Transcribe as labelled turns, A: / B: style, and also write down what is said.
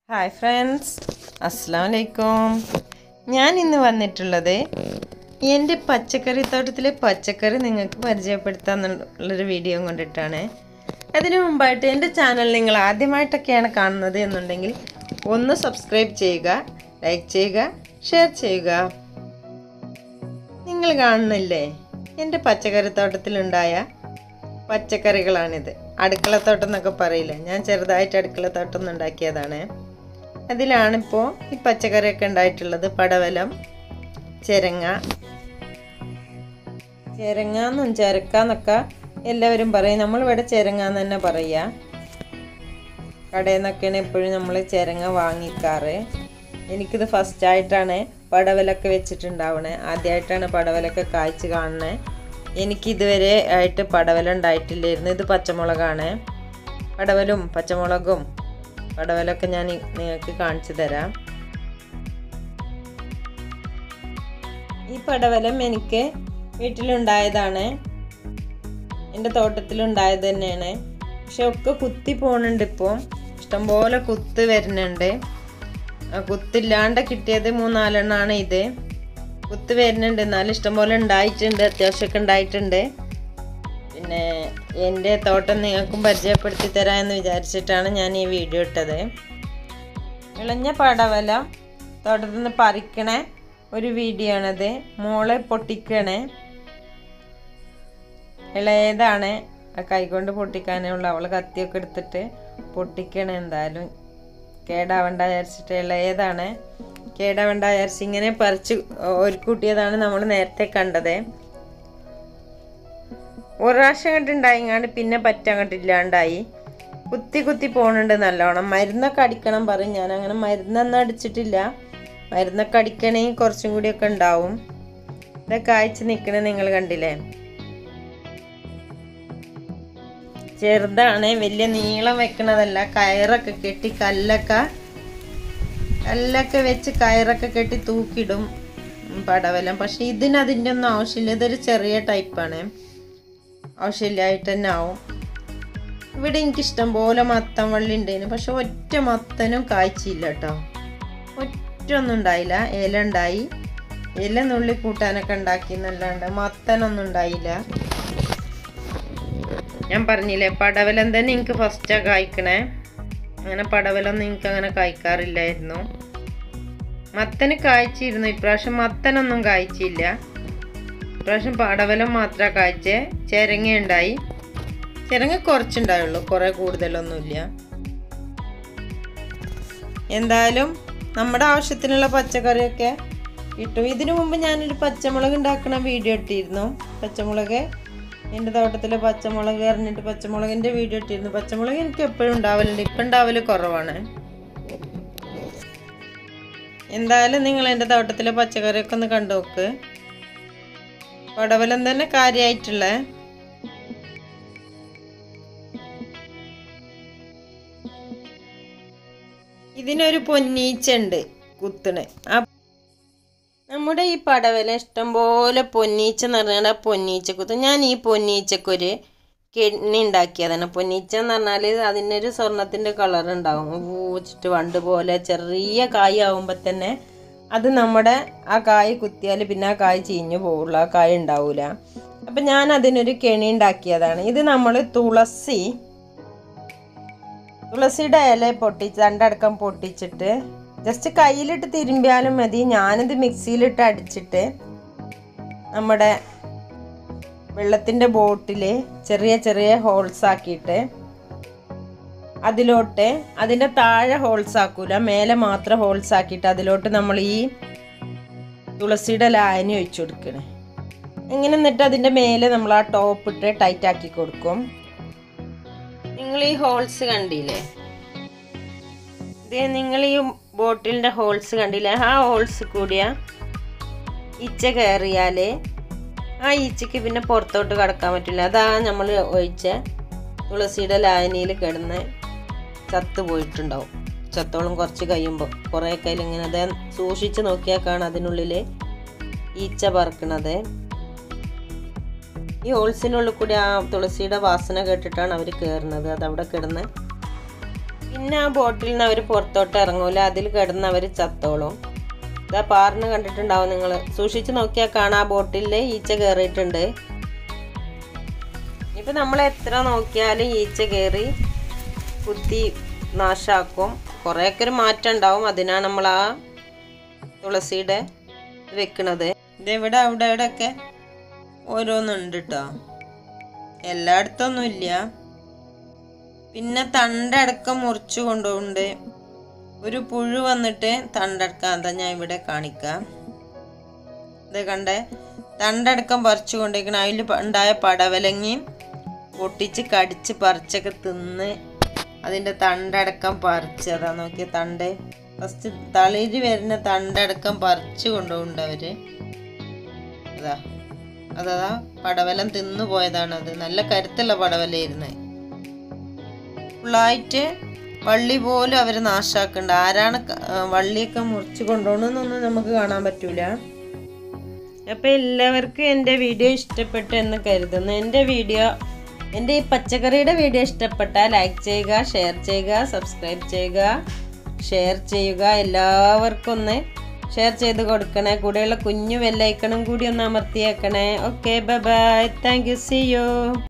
A: hi friends അസ്സാം വലൈക്കും ഞാൻ ഇന്ന് വന്നിട്ടുള്ളത് എൻ്റെ പച്ചക്കറി തോട്ടത്തിലെ പച്ചക്കറി നിങ്ങൾക്ക് പരിചയപ്പെടുത്താന്നുള്ളൊരു വീഡിയോ കൊണ്ടിട്ടാണ് അതിനു മുമ്പായിട്ട് എൻ്റെ ചാനൽ നിങ്ങൾ ആദ്യമായിട്ടൊക്കെയാണ് കാണുന്നത് എന്നുണ്ടെങ്കിൽ ഒന്ന് സബ്സ്ക്രൈബ് ചെയ്യുക ലൈക്ക് ചെയ്യുക ഷെയർ ചെയ്യുക നിങ്ങൾ കാണുന്നില്ലേ എൻ്റെ പച്ചക്കറി തോട്ടത്തിലുണ്ടായ പച്ചക്കറികളാണിത് അടുക്കളത്തോട്ടം എന്നൊക്കെ പറയില്ലേ ഞാൻ ചെറുതായിട്ട് അടുക്കളത്തോട്ടം ഒന്ന് ഉണ്ടാക്കിയതാണ് അതിലാണിപ്പോൾ ഈ പച്ചക്കറിയൊക്കെ ഉണ്ടായിട്ടുള്ളത് പടവലം ചിരങ്ങ ചിരങ്ങ എന്നും ചിരക്ക എന്നൊക്കെ എല്ലാവരും പറയും നമ്മളിവിടെ ചിരങ്ങ എന്ന് തന്നെ പറയുക കടയിൽ നിന്നൊക്കെയാണ് എപ്പോഴും നമ്മൾ ചിരങ്ങ വാങ്ങിക്കാറ് എനിക്കിത് ഫസ്റ്റായിട്ടാണ് പടവലൊക്കെ വെച്ചിട്ടുണ്ടാവണേ ആദ്യമായിട്ടാണ് പടവലൊക്കെ കായ്ച്ച് കാണണേ എനിക്ക് ഇതുവരെ ആയിട്ട് പടവലം ഉണ്ടായിട്ടില്ലായിരുന്നു ഇത് പച്ചമുളകാണ് പടവലും പച്ചമുളകും പടവലൊക്കെ ഞാൻ നി- നിങ്ങൾക്ക് കാണിച്ചു തരാം ഈ പടവലം എനിക്ക് വീട്ടിലുണ്ടായതാണ് എൻ്റെ തോട്ടത്തിലുണ്ടായത് തന്നെയാണ് പക്ഷെ ഒക്കെ കുത്തി പോണുണ്ട് ഇപ്പോൾ ഇഷ്ടംപോലെ കുത്ത് വരുന്നുണ്ട് ആ കുത്തില്ലാണ്ട് കിട്ടിയത് മൂന്നാലെണ്ണമാണ് ഇത് കുത്ത് വരുന്നുണ്ട് എന്നാലും ഇഷ്ടംപോലെ ഉണ്ടായിട്ടുണ്ട് അത്യാവശ്യമൊക്കെ ഉണ്ടായിട്ടുണ്ട് പിന്നെ എൻ്റെ തോട്ടം നിങ്ങൾക്കും പരിചയപ്പെടുത്തി തരാമെന്ന് വിചാരിച്ചിട്ടാണ് ഞാൻ ഈ വീഡിയോ ഇട്ടത് ഇളഞ്ഞ പടവല തോട്ടത്തിൽ നിന്ന് പറിക്കണ ഒരു വീഡിയോ ആണത് മോളെ പൊട്ടിക്കണേ ഇളയതാണ് ആ കൈകൊണ്ട് പൊട്ടിക്കാനേ ഉള്ളൂ അവൾ കത്തിയൊക്കെ എടുത്തിട്ട് പൊട്ടിക്കണേ എന്തായാലും കേടാവണ്ട വിചാരിച്ചിട്ട് ഇളയതാണ് കേടാവണ്ട വിചാരിച്ച് ഇങ്ങനെ പറിച്ച് ഒരു കൂട്ടിയതാണ് നമ്മൾ നേരത്തെ കണ്ടത് ഒരു പ്രാവശ്യം കണ്ട് ഉണ്ടായിങ്ങാണ്ട് പിന്നെ പറ്റാൻ കണ്ടില്ലാണ്ടായി കുത്തി കുത്തി പോണുണ്ട് നല്ലോണം മരുന്നൊക്കെ അടിക്കണം പറയും ഞാൻ അങ്ങനെ മരുന്നൊന്നും അടിച്ചിട്ടില്ല മരുന്നൊക്കെ അടിക്കണമെങ്കിൽ കുറച്ചും കൂടിയൊക്കെ ഉണ്ടാവും ഇതൊക്കെ അയച്ച് നിൽക്കണ നിങ്ങൾ കണ്ടില്ലേ ചെറുതാണ് വലിയ നീളം വെക്കണതല്ല കയറൊക്കെ കെട്ടി കല്ലൊക്കെ കല്ലൊക്കെ വെച്ച് കയറൊക്കെ കെട്ടി തൂക്കിയിടും ഉം, പടവലം പക്ഷെ ഇതിന് അതിൻ്റെ ഒന്നും ആവശ്യമില്ല ഇതൊരു ചെറിയ ടൈപ്പാണ് ആവശ്യമില്ലായിട്ട് തന്നെ ആവും ഇവിടെ എനിക്ക് ഇഷ്ടം പോലെ മത്തൻ വള്ളി ഉണ്ടായിരുന്നു പക്ഷെ ഒറ്റ മത്തനും കായ്ച്ചില്ല കേട്ടോ ഒറ്റ ഒന്നും ഉണ്ടായില്ല ഇല ഉണ്ടായി ഇല നുള്ളി കൂട്ടാനൊക്കെ ഉണ്ടാക്കി എന്നല്ലാണ്ട് മത്തനൊന്നും ഉണ്ടായില്ല ഞാൻ പറഞ്ഞില്ലേ പടവലം തന്നെ എനിക്ക് ഫസ്റ്റാ കായ്ക്കണേ അങ്ങനെ പടവലൊന്നും എനിക്ക് അങ്ങനെ കായ്ക്കാറില്ലായിരുന്നു മത്തന് കായ്ച്ചിരുന്നു ഇപ്രാവശ്യം മത്തനൊന്നും കായ്ച്ചില്ല ഇപ്രാവശ്യം പടവലം മാത്രമാണ് കായ്ച്ചേ ചിരങ്ങ ഉണ്ടായി ചിരങ്ങ കുറച്ചുണ്ടായുള്ളൂ കുറേ കൂടുതലൊന്നുമില്ല എന്തായാലും നമ്മുടെ ആവശ്യത്തിനുള്ള പച്ചക്കറിയൊക്കെ കിട്ടും ഇതിനു മുമ്പ് ഞാനൊരു പച്ചമുളക് ഉണ്ടാക്കുന്ന വീഡിയോ ഇട്ടിരുന്നു പച്ചമുളക് എൻ്റെ തോട്ടത്തിലെ പച്ചമുളക് എറിഞ്ഞിട്ട് പച്ചമുളകിൻ്റെ വീഡിയോ ഇട്ടിരുന്നു പച്ചമുളക് എനിക്ക് എപ്പോഴും ഉണ്ടാവലുണ്ട് ഇപ്പം ഉണ്ടാവൽ കുറവാണ് എന്തായാലും നിങ്ങൾ എൻ്റെ തോട്ടത്തിലെ പച്ചക്കറിയൊക്കെ ഒന്ന് കണ്ടു നോക്ക് പടവലം തന്നെ കാര്യമായിട്ടുള്ള ഇതിനൊരു പൊന്നീച്ച ഉണ്ട് കുത്തണ് ആ നമ്മുടെ ഈ പടവല ഇഷ്ടംപോലെ പൊന്നീച്ച എന്ന് പറഞ്ഞാൽ ആ പൊന്നീച്ച കുത്ത് ഞാൻ ഈ പൊന്നീച്ചക്കൊരു കെണ്ണി ഉണ്ടാക്കിയതാണ് പൊന്നീച്ച എന്ന് പറഞ്ഞാൽ അതിനൊരു സ്വർണത്തിൻ്റെ കളർ ഉണ്ടാവും പൂച്ചിട്ട് വണ്ട് പോലെ ചെറിയ കായ് ആവുമ്പോൾ തന്നെ അത് നമ്മുടെ ആ കായ് കുത്തിയാൽ പിന്നെ ആ കായ് ചീഞ്ഞു പോവുള്ളൂ ആ കായ് ഉണ്ടാവില്ല അപ്പം ഞാൻ അതിനൊരു കെണി ഉണ്ടാക്കിയതാണ് ഇത് നമ്മൾ തുളസി തുളസിയുടെ ഇല പൊട്ടിച്ച് രണ്ടടക്കം പൊട്ടിച്ചിട്ട് ജസ്റ്റ് കയ്യിലിട്ട് തിരുമ്പിയാലും മതി ഞാനിത് മിക്സിയിലിട്ട് അടിച്ചിട്ട് നമ്മുടെ വെള്ളത്തിൻ്റെ ബോട്ടിൽ ചെറിയ ചെറിയ ഹോൾസ് ആക്കിയിട്ട് അതിലോട്ട് അതിൻ്റെ താഴെ ഹോൾസ് ആക്കൂല മേലെ മാത്രം ഹോൾസ് ആക്കിയിട്ട് അതിലോട്ട് നമ്മൾ ഈ തുളസിയുടെ ലായനി ഒഴിച്ചു കൊടുക്കണേ ഇങ്ങനെ എന്നിട്ട് അതിൻ്റെ മേലെ നമ്മൾ ആ ടോപ്പ് ഇട്ട് ടൈറ്റ് ആക്കി കൊടുക്കും നിങ്ങൾ ഈ ഹോൾസ് കണ്ടില്ലേ ഇത് നിങ്ങൾ ഈ ബോട്ടിലിൻ്റെ ഹോൾസ് കണ്ടില്ലേ ആ ഹോൾസ് കൂടിയ ഇച്ച കയറിയാൽ ആ ഈച്ചയ്ക്ക് പിന്നെ പുറത്തോട്ട് കടക്കാൻ പറ്റില്ല അതാ നമ്മൾ ഒഴിച്ച തുളസിയുടെ ലായനിയിൽ കിടന്ന് ചത്ത് പോയിട്ടുണ്ടാവും ചത്തോളം കുറച്ച് കഴിയുമ്പോൾ കുറേ കയ്യിൽ ഇങ്ങനെ അത് സൂക്ഷിച്ച് നോക്കിയാൽ കാണാം അതിനുള്ളിൽ ഈച്ച പറക്കണത് ഈ ഹോൾസിനുള്ളിൽ കൂടി ആ തുളസിയുടെ വാസന കേട്ടിട്ടാണ് അവർ കയറുന്നത് അതവിടെ കിടന്ന് പിന്നെ ആ ബോട്ടിൽ നിന്ന് അവർ പുറത്തോട്ട് ഇറങ്ങൂല അതിൽ കിടന്ന് അവർ ചത്തോളും ഇതാ പാറിന് കണ്ടിട്ടുണ്ടാവും നിങ്ങൾ സൂക്ഷിച്ച് നോക്കിയാൽ കാണാം ആ ബോട്ടിൽ ഈച്ച കയറിയിട്ടുണ്ട് ഇപ്പം നമ്മൾ എത്ര നോക്കിയാലും ഈച്ച കയറി കുത്തി നാശാക്കും കുറേയൊക്കെ ഒരു മാറ്റം ഉണ്ടാവും അതിനാണ് നമ്മൾ ആ തുളസിയുടെ ഇത് വെക്കണത് ഇതെവിടെ അവിടെ ഇവിടെയൊക്കെ ഓരോന്നുണ്ട് കേട്ടോ എല്ലായിടത്തൊന്നും ഇല്ല പിന്നെ തണ്ടടക്കം മുറിച്ചു കൊണ്ടുപോകുന്നുണ്ട് ഒരു പുഴു വന്നിട്ട് തണ്ടടക്കം അതാ ഞാൻ ഇവിടെ കാണിക്കാം ഇത് കണ്ടേ തണ്ടടക്കം പറിച്ചു കൊണ്ടിരിക്കണം അതിൽ ഉണ്ടായ പടവലങ്ങി പൊട്ടിച്ച് കടിച്ച് പറിച്ചൊക്കെ തിന്ന് അതിൻ്റെ തണ്ടടക്കം പറിച്ചതാ നോക്കിയ തണ്ട് ഫസ്റ്റ് തളിര് വരുന്ന തണ്ടടക്കം പറിച്ചു കൊണ്ടുപോകുന്നുണ്ട് അവര് അതാ അതാ പടവലം തിന്നു പോയതാണ് അത് നല്ല കരുത്തുള്ള പടവലായിരുന്നു ഫുള്ളായിട്ട് വള്ളി പോലും അവർ നാശാക്കുന്നുണ്ട് ആരാണ് ക- ആ, വള്ളിയൊക്കെ മുറിച്ച് കൊണ്ടുപോകണമെന്നൊന്നും നമുക്ക് കാണാൻ പറ്റൂല അപ്പോൾ എല്ലാവർക്കും എൻ്റെ വീഡിയോ ഇഷ്ടപ്പെട്ടു എന്ന് കരുതുന്നു എൻ്റെ വീഡിയോ എൻ്റെ ഈ പച്ചക്കറിയുടെ വീഡിയോ ഇഷ്ടപ്പെട്ടാൽ ലൈക്ക് ചെയ്യുക ഷെയർ ചെയ്യുക സബ്സ്ക്രൈബ് ചെയ്യുക ഷെയർ ചെയ്യുക എല്ലാവർക്കും ഒന്ന് ഷെയർ ചെയ്ത് കൊടുക്കണേ കൂടെയുള്ള കുഞ്ഞു വെല്ലൈക്കണും കൂടി ഒന്ന് അമർത്തിയേക്കണേ okay bye bye thank you see U